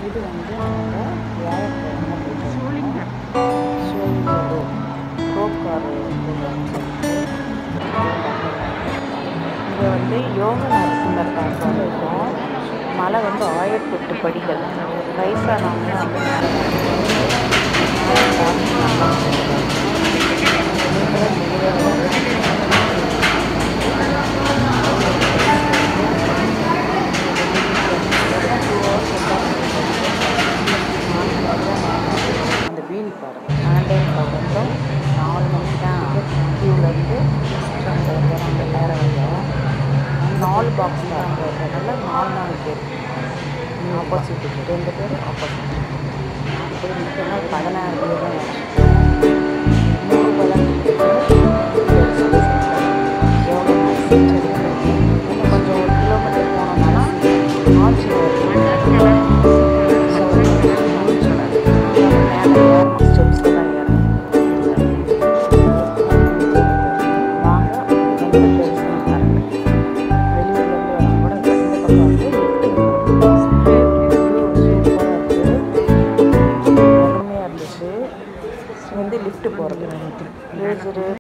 இது வந்து நாங்கள் வியாழக்கிழமை போயிட்டு சோளிங்கர் சோழிங்கர் ரோப்கார் இங்கே வந்து யோக நரசிம்மர் பார்க்க இருக்கோம் மலை வந்து ஆயிரத்தி எட்டு படிகள் வயசானவங்க வந்து மேலே அந்த வீல் பாருங்க ஆன்லைன் வந்து நாலு மணிக்கு தான் கியூலேருந்து அங்கே வந்து நம்ம நேரம் வந்தோம் நாலு பாக்ஸ் தான் அங்கே இருக்கிறதுனால நாலு நாலு பேர் ஆப்போசிட் ரெண்டு பேர் ஆப்போசிட் நாலு பேர் நிற்கணும் பதினாறு பேர் தான் நூறு ரூபாய் இன்னும் கொஞ்சம் ஒரு கிலோமீட்டர் போனோம்னா ஆட்சி வந்து லிஃப்ட் போகிறது